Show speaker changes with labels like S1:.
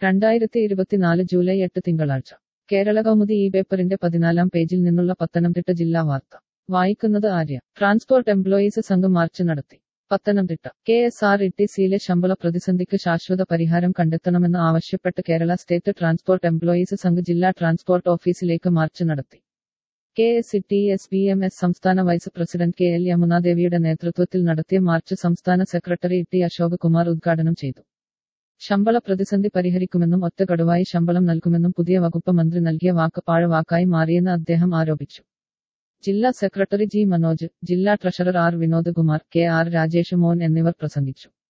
S1: രണ്ടായിരത്തി ഇരുപത്തിനാല് ജൂലൈ എട്ട് തിങ്കളാഴ്ച കേരള കൗമുദി ഈ പേപ്പറിന്റെ പതിനാലാം പേജിൽ നിന്നുള്ള പത്തനംതിട്ട ജില്ലാ വാർത്ത വായിക്കുന്നത് ആര്യ ട്രാൻസ്പോർട്ട് എംപ്ലോയീസ് സംഘം മാർച്ച് നടത്തി Pathanamthitta K S R T ടി സിയിലെ ശമ്പള പ്രതിസന്ധിക്ക് ശാശ്വത പരിഹാരം കണ്ടെത്തണമെന്ന് ആവശ്യപ്പെട്ട് Kerala state transport employees Sangh ജില്ലാ ട്രാൻസ്പോർട്ട് ഓഫീസിലേക്ക് മാർച്ച് നടത്തി K S T E S B M S സംസ്ഥാന വൈസ് പ്രസിഡന്റ് കെ എൽ യമുനാദേവിയുടെ നേതൃത്വത്തിൽ നടത്തിയ മാർച്ച് സംസ്ഥാന സെക്രട്ടറി ടി അശോക് കുമാർ ഉദ്ഘാടനം ചെയ്തു ശമ്പള പ്രതിസന്ധി പരിഹരിക്കുമെന്നും ഒറ്റ ഗഡുവായി ശമ്പളം നൽകുമെന്നും പുതിയ വകുപ്പ് മന്ത്രി നൽകിയ വാക്ക് പാഴവാക്കായി മാറിയെന്ന് അദ്ദേഹം ആരോപിച്ചു ജില്ലാ സെക്രട്ടറി ജി മനോജ് ജില്ലാ treasurer R Vinod Kumar K R Rajesh Mon എന്നിവർ പ്രസംഗിച്ചു